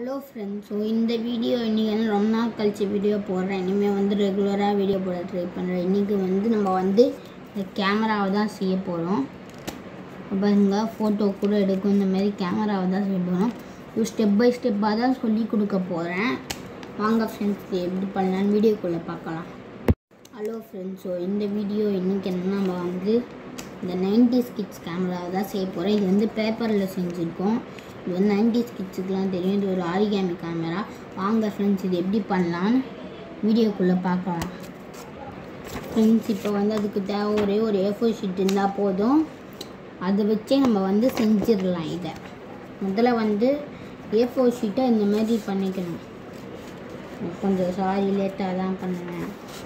Hello friends so இந்த video இன்றைக்கி வந்து ரொம்ப நாள் கழிச்சு வீடியோ போடுறேன் இனிமேல் வந்து ரெகுலராக வீடியோ போட ட்ரை பண்ணுறேன் இன்றைக்கி வந்து நம்ம வந்து இந்த கேமராவை தான் செய்ய போகிறோம் பாருங்க ஃபோட்டோ கூட எடுக்கும் இந்த மாதிரி கேமராவை தான் செய்ய போகிறோம் இது ஸ்டெப் பை ஸ்டெப்பாக தான் சொல்லி கொடுக்க போகிறேன் வாங்க ஃப்ரெண்ட்ஸ் இது எப்படி பண்ணலான்னு வீடியோக்குள்ளே பார்க்கலாம் ஹலோ ஃப்ரெண்ட்ஸ் ஸோ இந்த வீடியோ இன்றைக்கி என்னன்னா நம்ம வந்து இந்த 90s கிட்ஸ் கேமராவை தான் செய்ய போகிறோம் இது வந்து பேப்பரில் செஞ்சுருக்கோம் இது வந்து 90s கிட்ஸுக்கெலாம் தெரியும் இது ஒரு ஆரிகாமி கேமரா வாங்க ஃப்ரெண்ட்ஸ் இது எப்படி பண்ணலான்னு வீடியோக்குள்ளே பார்க்கலாம் ஃப்ரெண்ட்ஸ் இப்போ வந்து அதுக்கு தேவை ஒரே ஒரு ஏ ஃபோர் ஷீட் இருந்தால் போதும் அதை வச்சே நம்ம வந்து செஞ்சிடலாம் இதை முதல்ல வந்து ஏ ஃபோர் ஷீட்டை இந்த மாதிரி பண்ணிக்கணும் கொஞ்சம் சாரி லேட்டாக தான் பண்ணுவேன்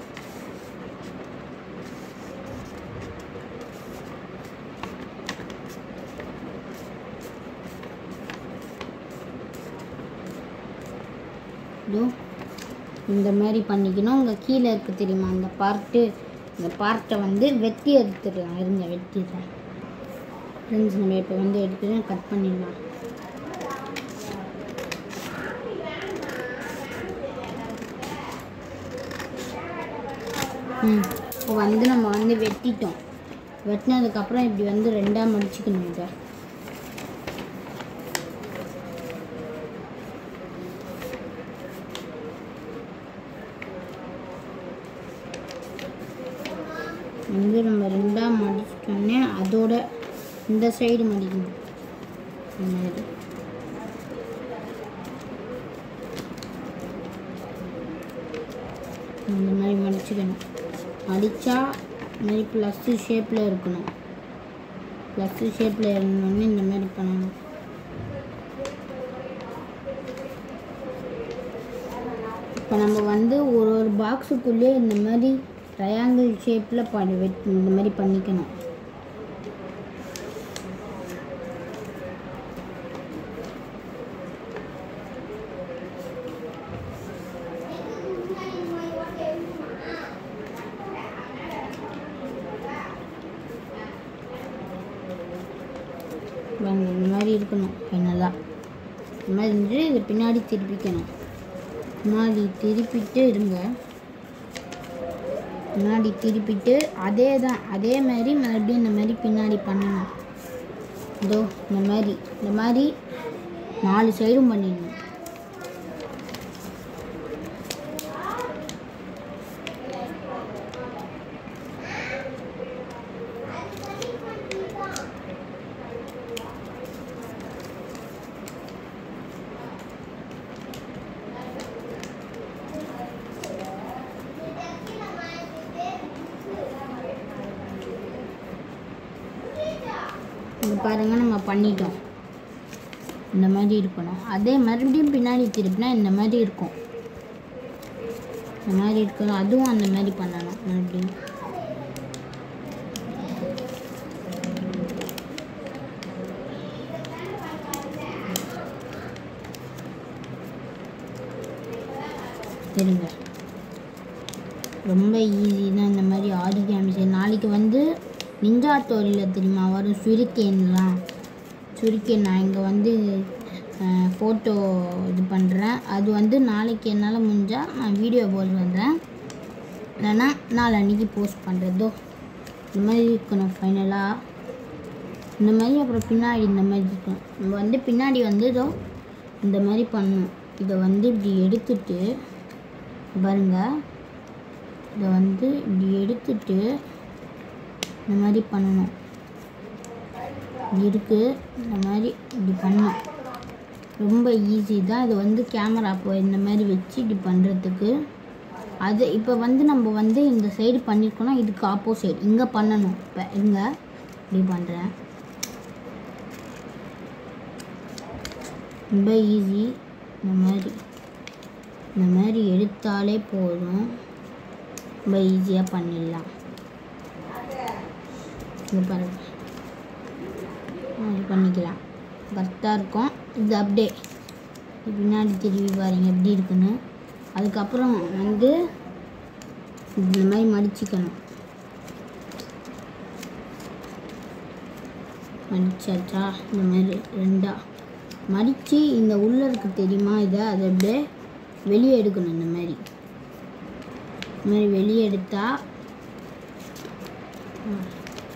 இதோ இந்த மாதிரி பண்ணிக்கணும் உங்கள் கீழே இருக்கு தெரியுமா அந்த பார்ட்டு இந்த பார்ட்டை வந்து வெட்டி எடுத்துடலாம் இருங்க வெட்டிடுறேன் ஃப்ரெண்ட்ஸ் நம்ம இப்போ வந்து எடுத்துட்டு கட் பண்ணிடலாம் ம் இப்போ வந்து நம்ம வந்து வெட்டிட்டோம் வெட்டினதுக்கப்புறம் இப்படி வந்து ரெண்டாக மடிச்சுக்கணும் இதை வந்து நம்ம ரெண்டாக மடிச்சிட்டோன்னே அதோட இந்த சைடு மடிக்கணும் இந்த மாதிரி இந்த மாதிரி மடிச்சுக்கணும் மடித்தா இந்த மாதிரி ப்ளஸ்ஸு ஷேப்பில் இருக்கணும் ப்ளஸ்ஸு ஷேப்பில் இருந்தோடனே இந்த மாதிரி பண்ணணும் இப்போ நம்ம வந்து ஒரு ஒரு பாக்ஸுக்குள்ளே இந்த மாதிரி ட்ரையாங்கிள் ஷேப்பில் பண்ணி வெட் இந்த மாதிரி பண்ணிக்கணும் பாருங்க, இந்த மாதிரி இருக்கணும் ஃபைனலாக இந்த மாதிரி இருந்துட்டு இதை பின்னாடி திருப்பிக்கணும் பின்னாடி திருப்பிட்டு இருங்க பின்னாடி திருப்பிட்டு அதே தான் அதே மாதிரி மறுபடியும் இந்த மாதிரி பின்னாடி பண்ணணும் இதோ இந்த மாதிரி இந்த மாதிரி நாலு சைடும் பண்ணிடணும் இங்கே பாருங்கள் நம்ம பண்ணிட்டோம் இந்த மாதிரி இருக்கணும் அதே மறுபடியும் பின்னாடி திருப்பினா இந்த மாதிரி இருக்கும் இந்த மாதிரி இருக்கணும் அதுவும் அந்த மாதிரி பண்ணணும் மறுபடியும் சரிங்க ரொம்ப ஈஸி தான் இந்த மாதிரி ஆரிகாமி செய்ய நாளைக்கு வந்து நிஞ்சா தோரியில் தெரியுமா வரும் சுரிக்கேன்லாம் சுரிக்கேன் நான் இங்கே வந்து ஃபோட்டோ இது பண்ணுறேன் அது வந்து நாளைக்கு என்னால் முடிஞ்சால் நான் வீடியோ போஸ்ட் பண்ணுறேன் இல்லைன்னா நாலு அன்றைக்கி போஸ்ட் பண்ணுறதோ இந்த மாதிரி இருக்கணும் ஃபைனலாக இந்த மாதிரி அப்புறம் பின்னாடி இந்த மாதிரி இருக்கணும் நம்ம வந்து பின்னாடி வந்து இதோ இந்த மாதிரி பண்ணணும் இதை வந்து இப்படி எடுத்துட்டு பாருங்க இதை வந்து இப்படி எடுத்துட்டு இந்த மாதிரி பண்ணணும் இப்படி இருக்கு இந்த மாதிரி இப்படி பண்ணணும் ரொம்ப ஈஸி தான் இது வந்து கேமரா போ இந்த மாதிரி வச்சு இப்படி பண்ணுறதுக்கு அது இப்போ வந்து நம்ம வந்து இந்த சைடு பண்ணியிருக்கோம்னா இதுக்கு ஆப்போசிட் இங்கே பண்ணணும் இப்போ இங்கே இப்படி பண்ணுறேன் ரொம்ப ஈஸி இந்த மாதிரி இந்த மாதிரி எடுத்தாலே போதும் ரொம்ப ஈஸியாக பண்ணிடலாம் இது பாருங்க அப்படி பண்ணிக்கலாம் கரெக்டாக இருக்கும் இது அப்படியே இது பின்னாடி திரும்பி பாருங்க எப்படி இருக்குன்னு அதுக்கப்புறம் வந்து இந்த மாதிரி மடிச்சுக்கணும் மடிச்சாச்சா இந்த மாதிரி ரெண்டாக மடித்து இந்த உள்ளே இருக்கு தெரியுமா இதை அதை அப்படியே வெளியே எடுக்கணும் இந்த மாதிரி இந்த மாதிரி வெளியே எடுத்தா ம்.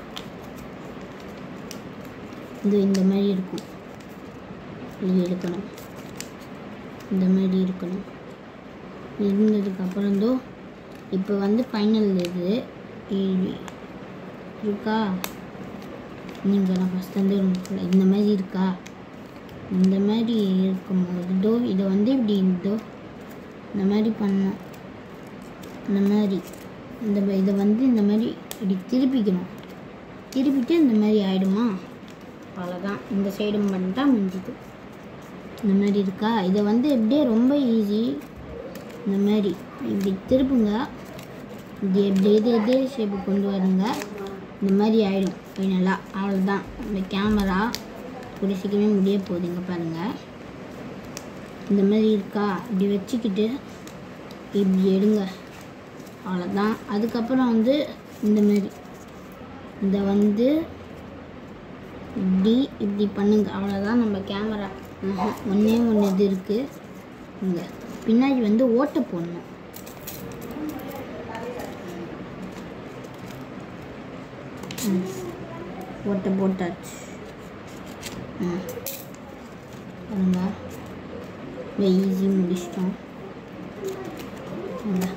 இது இந்த மாதிரி இருக்கும் வெளியே எடுக்கணும் இந்த மாதிரி இருக்கணும் இருந்ததுக்கு அப்புறம் தோ இப்போ வந்து ஃபைனல் இது இது இருக்கா நீங்கள் நான் ஃபஸ்ட் வந்து ரொம்ப இந்த மாதிரி இருக்கா இந்த மாதிரி இருக்கும்போது இதோ இதை வந்து இப்படி இதோ இந்த மாதிரி பண்ணோம் இந்த மாதிரி இந்த ம- இதை வந்து இந்த மாதிரி இப்படி திருப்பிக்கணும் திருப்பிட்டு இந்த மாதிரி ஆயிடுமா அவ்வளோதான் இந்த சைடு பண்ணிட்டா முடிஞ்சுது இந்த மாதிரி இருக்கா இதை வந்து எப்படியே ரொம்ப ஈஸி இந்த மாதிரி இப்படி திருப்புங்க இப்படி எப்படி எது எதே ஷேப்பு கொண்டு வருங்க இந்த மாதிரி ஆயிடும் ஃபைனலாக அவ்வளோதான் இந்த கேமரா கூடிய சீக்கிரமே முடிய போகுதுங்க பாருங்கள் இந்த மாதிரி இருக்கா இப்படி வச்சுக்கிட்டு இப்படி எடுங்க அவ்வளோதான் அதுக்கப்புறம் வந்து இந்த மாதிரி இதை வந்து இப்படி இப்படி பண்ணுங்க அவ்வளோதான் நம்ம கேமரா ஒன்றே ஒன்று இது இருக்குது இங்கே பின்னாடி வந்து ஓட்டை போடணும் ம். ஓட்டை போட்டாச்சு ம் பாருங்க ஈஸி முடிச்சிட்டோம் இந்தா.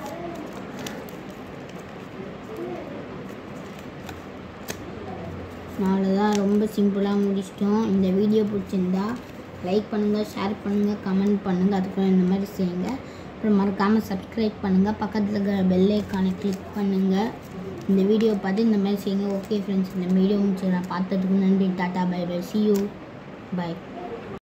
அவ்வளோதான் ரொம்ப சிம்பிளாக முடிச்சிட்டோம் இந்த வீடியோ பிடிச்சிருந்தா லைக் பண்ணுங்கள் ஷேர் பண்ணுங்கள் கமெண்ட் பண்ணுங்கள் அதுக்கப்புறம் இந்த மாதிரி செய்யுங்க அப்புறம் மறக்காமல் சப்ஸ்கிரைப் பண்ணுங்கள் பக்கத்தில் இருக்கிற பெல் ஐக்கானை கிளிக் பண்ணுங்கள் இந்த வீடியோ பார்த்து இந்த மாதிரி செய்யுங்க ஓகே ஃப்ரெண்ட்ஸ் இந்த வீடியோ முடிச்சு நான் பார்த்ததுக்கு நன்றி tata bye bye see you by